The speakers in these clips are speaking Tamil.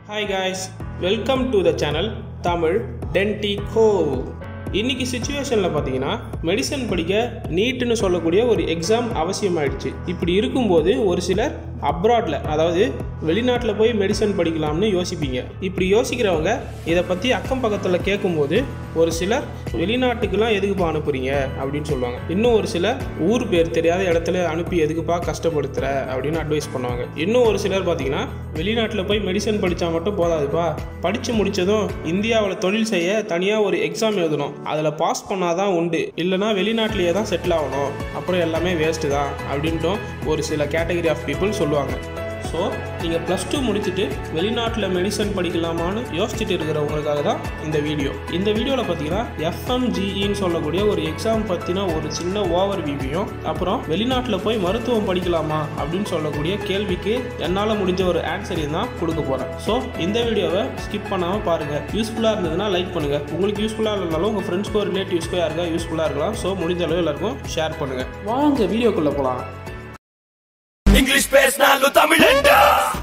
hi guys welcome to the channel Tamil டென்டி கோ இன்னைக்கு சுச்சுவேஷனில் பார்த்தீங்கன்னா மெடிசன் படிக்க நீட்டுன்னு சொல்லக்கூடிய ஒரு எக்ஸாம் அவசியமாயிடுச்சு இப்படி இருக்கும்போது ஒரு சிலர் அப்ராடில் அதாவது வெளிநாட்டில் போய் மெடிசன் படிக்கலாம்னு யோசிப்பீங்க இப்படி யோசிக்கிறவங்க இதை பற்றி அக்கம் பக்கத்தில் கேட்கும்போது ஒரு சிலர் வெளிநாட்டுக்கெல்லாம் எதுக்குப்பா அனுப்புறீங்க அப்படின்னு சொல்லுவாங்க இன்னும் ஒரு சிலர் ஊர் பேர் தெரியாத இடத்துல அனுப்பி எதுக்குப்பா கஷ்டப்படுத்துற அப்படின்னு அட்வைஸ் பண்ணுவாங்க இன்னும் ஒரு சிலர் பார்த்தீங்கன்னா வெளிநாட்டில் போய் மெடிசன் படித்தா மட்டும் போதாதுப்பா படித்து முடித்ததும் இந்தியாவில் தொழில் செய்ய தனியாக ஒரு எக்ஸாம் எழுதணும் அதில் பாஸ் பண்ணாதான் உண்டு இல்லைனா வெளிநாட்டிலேயே தான் செட்டில் ஆகணும் அப்புறம் எல்லாமே வேஸ்ட்டு தான் அப்படின்ட்டும் ஒரு சில கேட்டகரி ஆஃப் பீப்புள் சொல்லுவாங்க ஸோ நீங்கள் ப்ளஸ் டூ முடிச்சுட்டு வெளிநாட்டில் மெடிசன் படிக்கலாமான்னு யோசிச்சுட்டு இருக்கிறவங்களுக்காக தான் இந்த வீடியோ இந்த வீடியோவில் பார்த்தீங்கன்னா எஃப்எம்ஜிஇன்னு சொல்லக்கூடிய ஒரு எக்ஸாம் பற்றின ஒரு சின்ன ஓவர் வியூவையும் அப்புறம் வெளிநாட்டில் போய் மருத்துவம் படிக்கலாமா அப்படின்னு சொல்லக்கூடிய கேள்விக்கு என்னால் முடிஞ்ச ஒரு ஆன்சரையும் தான் கொடுக்க போகிறேன் ஸோ இந்த வீடியோவை ஸ்கிப் பண்ணாமல் பாருங்கள் யூஸ்ஃபுல்லாக இருந்ததுன்னா லைக் பண்ணுங்கள் உங்களுக்கு யூஸ்ஃபுல்லாக இல்லைனாலும் உங்கள் ஃப்ரெண்ட்ஸ்க்கோ ரிலேட்டிவ்ஸ்க்கோ யாருக்கா யூஸ்ஃபுல்லாக இருக்கலாம் ஸோ முடிஞ்ச அளவு எல்லாருக்கும் ஷேர் பண்ணுங்கள் வாங்க வீடியோக்குள்ளே போகலாம் ఇంగ్లీష్ పేసినాళ్ళు తమిళండా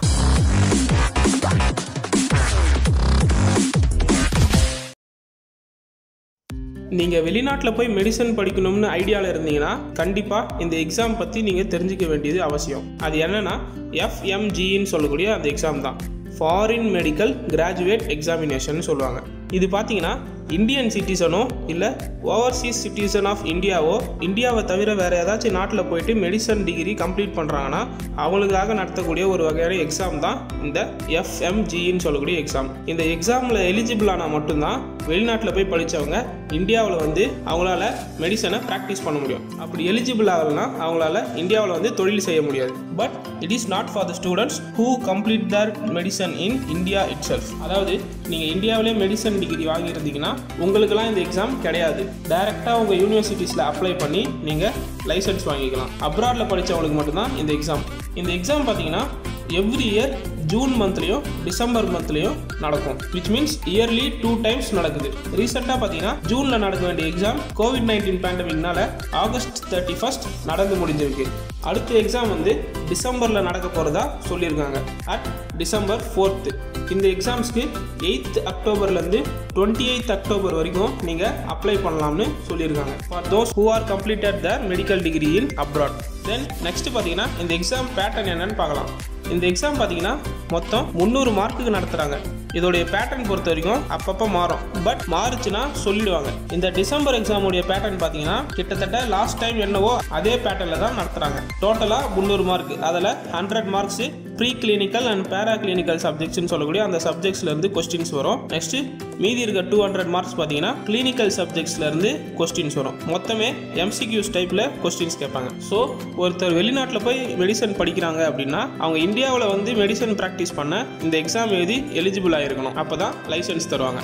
நீங்கள் வெளிநாட்டில் போய் மெடிசன் படிக்கணும்னு ஐடியாவில் இருந்தீங்கன்னா கண்டிப்பாக இந்த எக்ஸாம் பற்றி நீங்கள் தெரிஞ்சுக்க வேண்டியது அவசியம் அது என்னென்னா எஃப்எம்ஜின்னு சொல்லக்கூடிய அந்த எக்ஸாம் தான் ஃபாரின் மெடிக்கல் கிராஜுவேட் எக்ஸாமினேஷன் சொல்லுவாங்க இது பார்த்தீங்கன்னா இந்தியன் சிட்டிசனோ இல்லை ஓவர்சீஸ் சிட்டிசன் ஆஃப் இந்தியாவோ இந்தியாவை தவிர வேறு ஏதாச்சும் நாட்டில் போயிட்டு மெடிசன் டிகிரி கம்ப்ளீட் பண்ணுறாங்கன்னா அவங்களுக்காக நடத்தக்கூடிய ஒரு வகையான எக்ஸாம் தான் இந்த எஃப்எம்ஜின்னு சொல்லக்கூடிய எக்ஸாம் இந்த எக்ஸாமில் எலிஜிபிள் ஆனால் மட்டும்தான் வெளிநாட்டில் போய் படித்தவங்க இந்தியாவில் வந்து அவங்களால மெடிசனை ப்ராக்டிஸ் பண்ண முடியும் அப்படி எலிஜிபிள் ஆகலைன்னா அவங்களால இந்தியாவில் வந்து தொழில் செய்ய முடியாது but it is not for the students who complete their medicine in India itself அதாவது நீங்கள் இந்தியாவிலே மெடிசன் டிகிரி வாங்கியிருந்தீங்கன்னா உங்களுக்கெல்லாம் இந்த எக்ஸாம் கிடையாது டைரெக்டாக உங்கள் யூனிவர்சிட்டிஸில் அப்ளை பண்ணி நீங்கள் லைசன்ஸ் வாங்கிக்கலாம் அப்ராடில் படித்தவங்களுக்கு மட்டும்தான் இந்த எக்ஸாம் இந்த எக்ஸாம் பார்த்தீங்கன்னா எவ்ரி இயர் ஜூன் மந்த்லேயும் டிசம்பர் மந்த்லேயும் நடக்கும் which means yearly two times நடக்குது ரீசெண்டாக பார்த்தீங்கன்னா ஜூனில் நடக்க வேண்டிய எக்ஸாம் கோவிட் நைன்டீன் பேண்டமிக்னால ஆகஸ்ட் தேர்ட்டி ஃபஸ்ட் நடந்து முடிஞ்சிருக்கு அடுத்த எக்ஸாம் வந்து டிசம்பரில் நடக்க போகிறதா சொல்லியிருக்காங்க அட் டிசம்பர் ஃபோர்த்து இந்த எக்ஸாம்ஸ்க்கு எயித் அக்டோபர்லேருந்து டுவெண்ட்டி எயித் அக்டோபர் வரைக்கும் நீங்கள் அப்ளை பண்ணலாம்னு சொல்லியிருக்காங்க for those who are completed the medical degree in abroad then next பார்த்தீங்கன்னா இந்த எக்ஸாம் பேட்டர்ன் என்னன்னு பார்க்கலாம் இந்த எக்ஸாம் பார்த்தீங்கன்னா மொத்தம் முந்நூறு மார்க்குக்கு நடத்துகிறாங்க இதோடைய பேட்டர்ன் பொறுத்த வரைக்கும் அப்பப்போ மாறும் பட் மாறுச்சுன்னா சொல்லிடுவாங்க இந்த டிசம்பர் எக்ஸாமுடைய பேட்டர்ன் பார்த்தீங்கன்னா கிட்டத்தட்ட லாஸ்ட் டைம் என்னவோ அதே பேட்டர்னில் தான் நடத்துகிறாங்க டோட்டலாக முந்நூறு மார்க் அதில் hundred marks pre clinical and para clinical சப்ஜெக்ட்ஸ்னு சொல்லக்கூடிய அந்த சப்ஜெக்ட்ஸ்லேருந்து கொஸ்டின்ஸ் வரும் நெக்ஸ்ட் மீதி இருக்க டூ ஹண்ட்ரட் மார்க்ஸ் பார்த்தீங்கன்னா கிளினிக்கல் சப்ஜெக்ட்ஸ்லேருந்து கொஸ்டின்ஸ் வரும் மொத்தமே எம்சிக்யூஸ் டைப்பில் கொஸ்டின்ஸ் கேட்பாங்க ஸோ ஒருத்தர் வெளிநாட்டில் போய் மெடிசன் படிக்கிறாங்க அப்படின்னா அவங்க இந்தியாவில் வந்து மெடிசன் ப்ராக்டிஸ் பண்ண இந்த எக்ஸாம் எழுதி எலிஜிபிள் ஆகிருக்கணும் அப்போ தான் லைசன்ஸ் தருவாங்க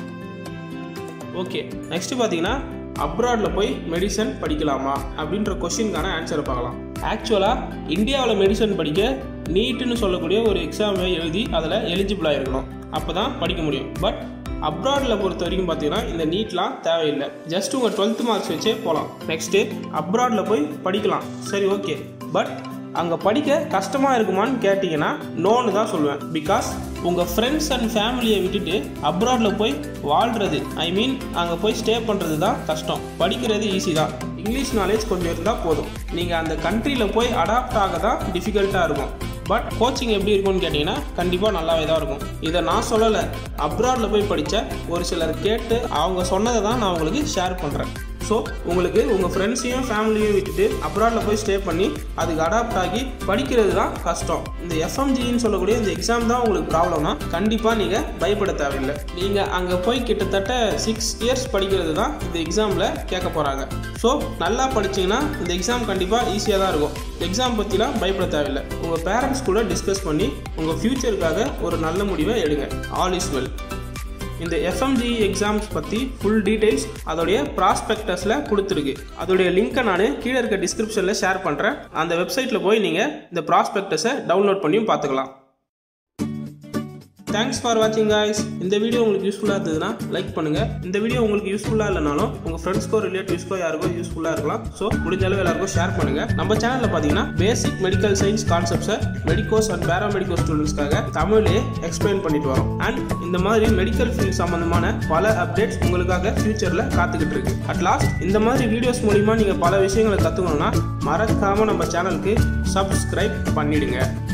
ஓகே நெக்ஸ்ட் பார்த்தீங்கன்னா அப்ராடில் போய் மெடிசன் படிக்கலாமா அப்படின்ற கொஸ்டினுக்கான ஆன்சரை பார்க்கலாம் ஆக்சுவலாக இந்தியாவில் மெடிசன் படிக்க நீட்டுன்னு சொல்லக்கூடிய ஒரு எக்ஸாமை எழுதி அதில் எலிஜிபிள் ஆகிருக்கணும் அப்போ தான் படிக்க முடியும் பட் அப்ராடில் பொறுத்த வரைக்கும் பார்த்தீங்கன்னா இந்த நீட்லாம் தேவையில்லை ஜஸ்ட் உங்கள் டுவெல்த் மார்க்ஸ் வச்சே போகலாம் நெக்ஸ்ட்டு அப்ராடில் போய் படிக்கலாம் சரி ஓகே பட் அங்கே படிக்க கஷ்டமாக இருக்குமான்னு கேட்டிங்கன்னா நோன்னு தான் சொல்லுவேன் பிகாஸ் உங்கள் ஃப்ரெண்ட்ஸ் அண்ட் ஃபேமிலியை விட்டுட்டு அப்ராடில் போய் வாழ்கிறது ஐ மீன் அங்கே போய் ஸ்டே பண்ணுறது தான் கஷ்டம் படிக்கிறது ஈஸி தான் இங்கிலீஷ் நாலேஜ் கொஞ்சம் இருந்தால் போதும் நீங்கள் அந்த கண்ட்ரியில் போய் அடாப்ட் ஆக தான் டிஃபிகல்ட்டாக இருக்கும் பட் கோச்சிங் எப்படி இருக்கும்னு கேட்டிங்கன்னா கண்டிப்பாக நல்லாவே தான் இருக்கும் இதை நான் சொல்லலை அப்ராடில் போய் படித்த ஒரு சிலர் கேட்டு அவங்க சொன்னதை தான் நான் உங்களுக்கு ஷேர் பண்ணுறேன் ஸோ உங்களுக்கு உங்கள் ஃப்ரெண்ட்ஸையும் ஃபேமிலியும் விட்டுட்டு அப்ராடில் போய் ஸ்டே பண்ணி அதுக்கு அடாப்ட் ஆகி படிக்கிறது தான் கஷ்டம் இந்த எஃப்எம்ஜின்னு சொல்லக்கூடிய இந்த எக்ஸாம் தான் உங்களுக்கு ப்ராப்ளம்னா கண்டிப்பாக நீங்கள் பயப்பட தேவையில்லை நீங்கள் அங்கே போய் கிட்டத்தட்ட சிக்ஸ் இயர்ஸ் படிக்கிறது தான் இந்த எக்ஸாமில் கேட்க போகிறாங்க ஸோ நல்லா படிச்சிங்கன்னா இந்த எக்ஸாம் கண்டிப்பாக ஈஸியாக தான் இருக்கும் எக்ஸாம் பற்றிலாம் பயப்பட தேவையில்லை உங்கள் பேரண்ட்ஸ் கூட டிஸ்கஸ் பண்ணி உங்கள் ஃப்யூச்சருக்காக ஒரு நல்ல முடிவை எடுங்க ஆல் இஸ் வெல் இந்த எஃப்எம்ஜி எக்ஸாம்ஸ் பற்றி ஃபுல் டீட்டெயில்ஸ் அதோடைய ப்ராஸ்பெக்டஸில் கொடுத்துருக்கு அதோடைய லிங்க்கை நான் கீழே இருக்க டிஸ்கிரிப்ஷனில் ஷேர் பண்ணுறேன் அந்த வெப்சைட்டில் போய் நீங்கள் இந்த ப்ராஸ்பெக்டஸை டவுன்லோட் பண்ணியும் பார்த்துக்கலாம் தேங்க்ஸ் ஃபார் வாட்சிங் guys இந்த வீடியோ உங்களுக்கு யூஸ்ஃபுல்லாக இருந்ததுன்னா லைக் பண்ணுங்க இந்த வீடியோ உங்களுக்கு யூஸ்ஃபுல்லாக இல்லைனாலும் உங்கள் ஃப்ரெண்ட்ஸ்க்கோ ரிலேட்டிவ்ஸ்க்கோ யாருக்கோ யூஸ்ஃபுல்லாக இருக்கலாம் ஸோ முடிஞ்ச அளவு எல்லாருக்கும் ஷேர் பண்ணுங்க நம்ம சேனலில் பார்த்தீங்கன்னா பேசிக் மெடிக்கல் சயின்ஸ் கான்செப்ட்ஸை மெடிக்கோஸ் அண்ட் பேராமெடிக்கோ ஸ்டூடெண்ட்ஸ்க்காக தமிழ்லேயே எக்ஸ்பிளைன் பண்ணிட்டு வரோம் அண்ட் இந்த மாதிரி மெடிக்கல் ஃபீல்ட் சம்பந்தமான பல அப்டேட்ஸ் உங்களுக்காக ஃபியூச்சரில் காத்துக்கிட்டு இருக்கு அட் லாஸ்ட் இந்த மாதிரி வீடியோஸ் மூலிமா நீங்கள் பல விஷயங்களை கற்றுக்கணும்னா மறக்காமல் நம்ம சேனலுக்கு சப்ஸ்கிரைப் பண்ணிடுங்க